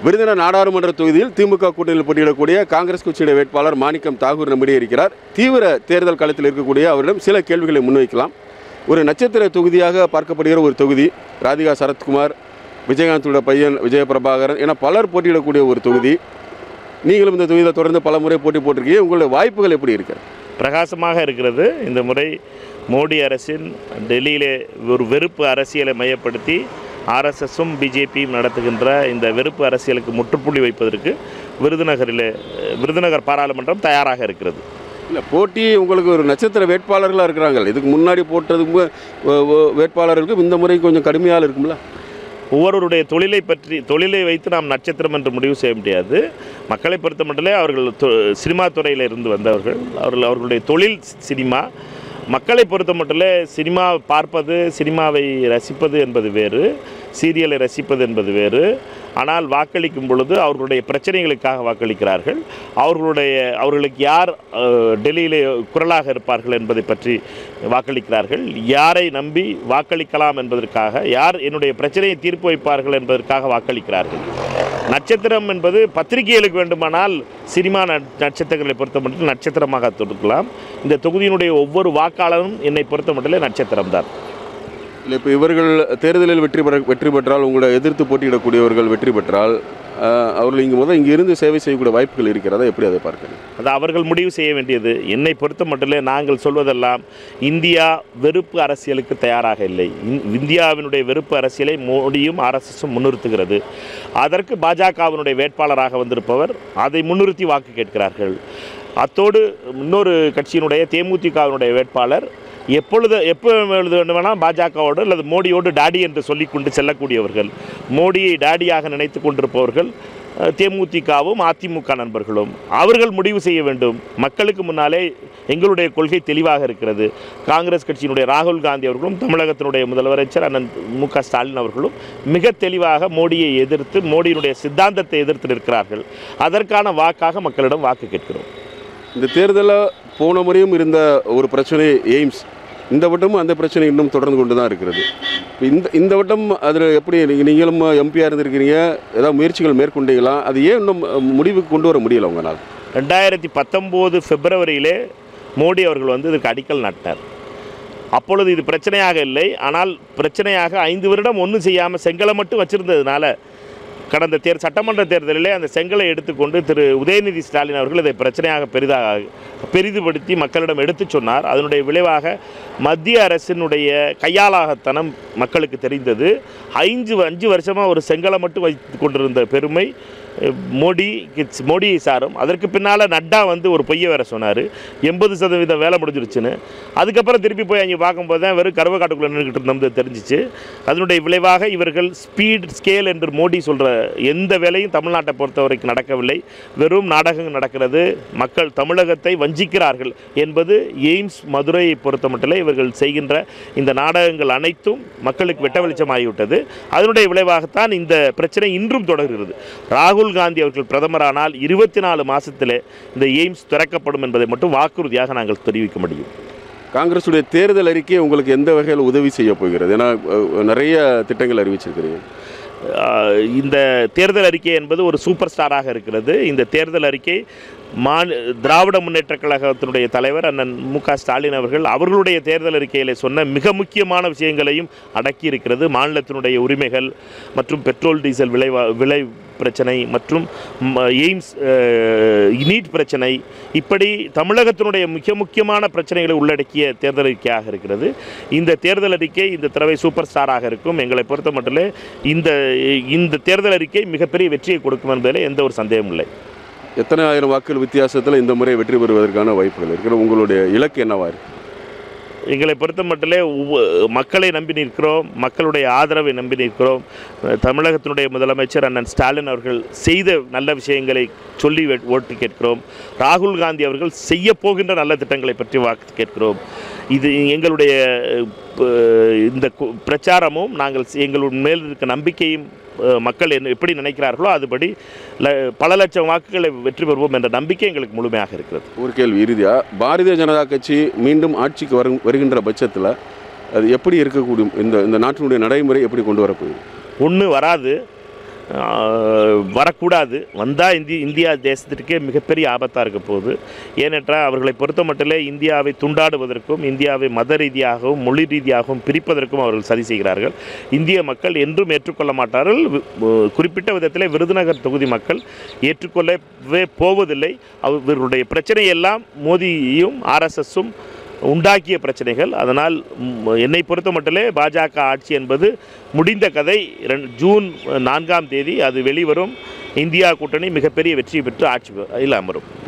விருதுநகர் நாடாளுமன்ற தொகுதியில் திமுக கூட்டணியில் போட்டியிடக்கூடிய காங்கிரஸ் கட்சியுடைய வேட்பாளர் மாணிக்கம் தாகூர் நம்மிடையே இருக்கிறார் தீவிர தேர்தல் களத்தில் இருக்கக்கூடிய அவரிடம் சில கேள்விகளை முன்வைக்கலாம் ஒரு நட்சத்திர தொகுதியாக பார்க்கப்படுகிற ஒரு தொகுதி ராதிகா சரத்குமார் விஜயகாந்தோட பையன் விஜயபிரபாகரன் என பலர் போட்டியிடக்கூடிய ஒரு தொகுதி நீங்களும் இந்த தொகுதியில் தொடர்ந்து பல முறை போட்டி போட்டிருக்கீங்க உங்களுடைய வாய்ப்புகள் எப்படி இருக்கு பிரகாசமாக இருக்கிறது இந்த முறை மோடி அரசின் டெல்லியிலே ஒரு வெறுப்பு அரசியலை மையப்படுத்தி ஆர்எஸ்எஸும் பிஜேபியும் நடத்துகின்ற இந்த வெறுப்பு அரசியலுக்கு முற்றுப்புள்ளி வைப்பதற்கு விருதுநகரிலே விருதுநகர் பாராளுமன்றம் தயாராக இருக்கிறது இல்லை போட்டி உங்களுக்கு ஒரு நட்சத்திர வேட்பாளர்களாக இருக்கிறாங்க இதுக்கு முன்னாடி போட்டதுக்கு ஒ- ஒ- வேட்பாளர்களுக்கும் இந்த முறை கொஞ்சம் கடுமையாக இருக்கும்ல ஒவ்வொருவருடைய தொழிலை பற்றி தொழிலை வைத்து நாம் நட்சத்திரம் என்று முடிவு செய்ய முடியாது மக்களை பொறுத்த மட்டிலே அவர்கள் தொ- சினிமா துறையில் இருந்து வந்தவர்கள் அவர்கள் அவர்களுடைய தொழில் சினிமா மக்களை பொறுத்த மட்டிலே சினிமா பார்ப்பது சினிமாவை ரசிப்பது என்பது வேறு சீரியலை ரசிப்பது என்பது வேறு ஆனால் வாக்களிக்கும் பொழுது அவர்களுடைய பிரச்சனைகளுக்காக வாக்களிக்கிறார்கள் அவர்களுடைய அவர்களுக்கு யார் அஹ், டெல்லியிலே குரலாக இருப்பார்கள் என்பதை பற்றி வாக்களிக்கிறார்கள் யாரை நம்பி வாக்களிக்கலாம் என்பதற்காக யார் என்னுடைய பிரச்சனையை தீர்ப்பு வைப்பார்கள் என்பதற்காக வாக்களிக்கிறார்கள் நட்சத்திரம் என்பது பத்திரிகைகளுக்கு வேண்டுமானால் சினிமா நட்- நட்சத்திரங்களை பொறுத்த மட்டும் நட்சத்திரமாக தொடுக்கலாம் இந்த தொகுதியினுடைய ஒவ்வொரு வாக்காளரும் என்னை பொறுத்த மட்டும் நட்சத்திரம்தான் இல்லை இப்போ இவர்கள் தேர்தலில் வெற்றி பெற வெற்றி பெற்றால் உங்களை எதிர்த்து போட்டியிடக்கூடியவர்கள் வெற்றி பெற்றால் அஹ், அவர்கள் இங்கே முதல் இங்கே இருந்து சேவை செய்யக்கூடிய வாய்ப்புகள் இருக்கிறதா எப்படி அதை பார்க்கணும் அது அவர்கள் முடிவு செய்ய வேண்டியது என்னை பொறுத்த மட்டிலே நாங்கள் சொல்வதெல்லாம் இந்தியா வெறுப்பு அரசியலுக்கு தயாராக இல்லை இந்- இந்தியாவினுடைய வெறுப்பு அரசியலை மோடியும் ஆர்எஸ்எஸும் முன்னிறுத்துகிறது அதற்கு பாஜகவினுடைய வேட்பாளராக வந்திருப்பவர் அதை முன்னிறுத்தி வாக்கு கேட்கிறார்கள் அத்தோடு இன்னொரு கட்சியினுடைய தேமுதிகவினுடைய வேட்பாளர் எப்பொழுது எப்போ எழுத வேண்டுமானால் பாஜகவோடு அல்லது மோடியோடு டாடி என்று சொல்லிக்கொண்டு செல்லக்கூடியவர்கள் மோடியை டாடியாக நினைத்து கொண்டிருப்பவர்கள் அஹ், தேமுதிகவும் அதிமுக நண்பர்களும் அவர்கள் முடிவு செய்ய வேண்டும் மக்களுக்கு முன்னாலே எங்களுடைய கொள்கை தெளிவாக இருக்கிறது காங்கிரஸ் கட்சியினுடைய ராகுல் காந்தி அவர்களும் தமிழகத்தினுடைய முதலமைச்சர் அண்ணன் மு க ஸ்டாலின் அவர்களும் மிக தெளிவாக மோடியை எதிர்த்து மோடியினுடைய சித்தாந்தத்தை எதிர்த்து நிற்கிறார்கள் அதற்கான வாக்காக மக்களிடம் வாக்கு கேட்கிறோம் இந்த தேர்தலில் போன முறையும் இருந்த ஒரு பிரச்சனை எய்ம்ஸ் இந்த வட்டமும் அந்த பிரச்சனை இன்னும் தொடர்ந்து கொண்டு தான் இருக்கிறது இப்ப இந்த இந்த வட்டம் அதில் எப்படி நீங்கள் நீங்களும் எம்பியாக இருந்திருக்கிறீங்க ஏதாவது முயற்சிகள் மேற்கொண்டீங்களா அது ஏன் இன்னும் முடிவுக்கு கொண்டு வர முடியல உங்களால் ரெண்டாயிரத்தி பத்தொம்போது பிப்ரவரியிலே மோடி அவர்கள் வந்து இதற்கு அடிக்கல் நட்டார் அப்பொழுது இது பிரச்சனையாக இல்லை ஆனால் பிரச்சனையாக ஐந்து வருடம் ஒன்றும் செய்யாமல் செங்கலை மட்டும் வச்சிருந்ததுனால கடந்த தேர் சட்டமன்ற தேர்தலிலே அந்த செங்கலை எடுத்துக்கொண்டு திரு உதயநிதி ஸ்டாலின் அவர்கள் இதை பிரச்சனையாக பெரிதாக பெரிதுபடுத்தி மக்களிடம் எடுத்துச் சொன்னார் அதனுடைய விளைவாக மத்திய அரசினுடைய கையாளாகத்தனம் மக்களுக்கு தெரிந்தது ஐந்து அஞ்சு வருஷமாக ஒரு செங்கலை மட்டும் வைத்து கொண்டிருந்த பெருமை அஹ், மோடி கிட்ஸ் மோடியை சாரும் அதற்கு பின்னால் நட்டா வந்து ஒரு பொய்யை வேற சொன்னார் எண்பது சதவீதம் வேலை முடிஞ்சிருச்சுன்னு அதுக்கப்புறம் திருப்பி போய் அங்கே பார்க்கும்போது தான் வெறும் கருவக்காட்டுக்குள்ளே நின்றுக்கிட்டு இருந்தது தெரிஞ்சிச்சு அதனுடைய விளைவாக இவர்கள் ஸ்பீட் ஸ்கேல் என்று மோடி சொல்கிற எந்த வேலையும் தமிழ்நாட்டை பொறுத்த வரைக்கும் நடக்கவில்லை வெறும் நாடகம் நடக்கிறது மக்கள் தமிழகத்தை வஞ்சிக்கிறார்கள் என்பது எய்ம்ஸ் மதுரையை பொறுத்த மட்டும் இவர்கள் செய்கின்ற இந்த நாடகங்கள் அனைத்தும் மக்களுக்கு வெட்ட வெளிச்சமாகிவிட்டது அதனுடைய விளைவாகத்தான் இந்த பிரச்சனை இன்றும் தொடர்கிறது ராகுல் காந்தி அவர்கள் பிரதமரானால் இருபத்தி நாலு மாதத்திலே இந்த எய்ம்ஸ் திறக்கப்படும் என்பதை மட்டும் வாக்குறுதியாக நாங்கள் தெரிவிக்க முடியும் காங்கிரஸுடைய தேர்தல் அறிக்கை உங்களுக்கு எந்த வகையில் உதவி செய்ய போகிறது ஏன்னா அஹ், நிறைய திட்டங்கள் அறிவிச்சிருக்கிறீங்க ஆஹ் இந்த தேர்தல் அறிக்கை என்பது ஒரு சூப்பர் ஸ்டாராக இருக்கிறது இந்த தேர்தல் அறிக்கை மாநி திராவிட முன்னேற்றக் கழகத்தினுடைய தலைவர் அண்ணன் மு க ஸ்டாலின் அவர்கள் அவர்களுடைய தேர்தல் அறிக்கையில் சொன்ன மிக முக்கியமான விஷயங்களையும் அடக்கி இருக்கிறது மாநிலத்தினுடைய உரிமைகள் மற்றும் பெட்ரோல் டீசல் விலை விலை பிரச்சனை மற்றும் ம, எய்ம்ஸ் அஹ், நீட் பிரச்சனை இப்படி தமிழகத்தினுடைய மிக முக்கியமான பிரச்சனைகளை உள்ளடக்கிய தேர்தல் அறிக்கையாக இருக்கிறது இந்த தேர்தல் அறிக்கை இந்த தடவை சூப்பர் ஸ்டாராக இருக்கும் எங்களை பொறுத்த மட்டும் இந்த இந்த தேர்தல் அறிக்கை மிகப்பெரிய வெற்றியை கொடுக்கும் என்பதில் எந்த ஒரு சந்தேகமும் இல்லை எத்தனை ஆயிரம் வாக்குகள் வித்தியாசத்தில் இந்த முறை வெற்றி பெறுவதற்கான வாய்ப்புகள் இருக்கிற உங்களுடைய இலக்கு என்னவா இருக்கு எங்களை பொறுத்த மட்டிலே ஒவ்வொ- மக்களை நம்பி நிற்கிறோம் மக்களுடைய ஆதரவை நம்பி நிற்கிறோம் அஹ் தமிழகத்தினுடைய முதலமைச்சர் அண்ணன் ஸ்டாலின் அவர்கள் செய்த நல்ல விஷயங்களை சொல்லி வெ- ஓட்டு கேட்கிறோம் ராகுல் காந்தி அவர்கள் செய்ய போகின்ற நல்ல திட்டங்களை பற்றி வாக்கு கேட்கிறோம் இது எங்களுடைய அஹ், ப- இந்த கு- பிரச்சாரமும் நாங்கள் செ- எங்கள் மேல் இருக்க நம்பிக்கையும் அஹ், மக்கள் என்ன எப்படி நினைக்கிறார்களோ அதுபடி ல பல லட்சம் வாக்குகளை வெற்றி பெறுவோம் என்ற நம்பிக்கை எங்களுக்கு முழுமையாக இருக்கிறது ஒரு கேள்வி இறுதியா பாரதிய ஜனதா கட்சி மீண்டும் ஆட்சிக்கு வரும் வருகின்ற பட்சத்தில் அது எப்படி இருக்கக்கூடும் இந்த இந்த நாட்டினுடைய நடைமுறை எப்படி கொண்டு வரப்போகுது ஒன்று வராது ஆஹ், வரக்கூடாது வந்தால் இந்தி இந்தியா தேசத்திற்கே மிகப்பெரிய ஆபத்தாக இருக்க போகுது ஏனென்றால் அவர்களை பொறுத்த மட்டிலே இந்தியாவை துண்டாடுவதற்கும் இந்தியாவை மத ரீதியாகவும் மொழி ரீதியாகவும் பிரிப்பதற்கும் அவர்கள் சதி செய்கிறார்கள் இந்திய மக்கள் என்றும் ஏற்றுக்கொள்ள மாட்டார்கள் வி- வு- குறிப்பிட்ட விதத்தில் விருதுநகர் தொகுதி மக்கள் ஏற்றுக்கொள்ளவே போவதில்லை அவர்களுடைய பிரச்சனையெல்லாம் மோடியும் ஆர்எஸ்எஸும் உண்டாக்கிய பிரச்சனைகள் அதனால் ம், என்னை பொறுத்த மட்டிலே பாஜக ஆட்சி என்பது முடிந்த கதை ரெண்டு- ஜூன் நான்காம் தேதி அது வெளிவரும் இந்தியா கூட்டணி மிகப்பெரிய வெற்றி பெற்று ஆட்சி பெ- இல் அமரும்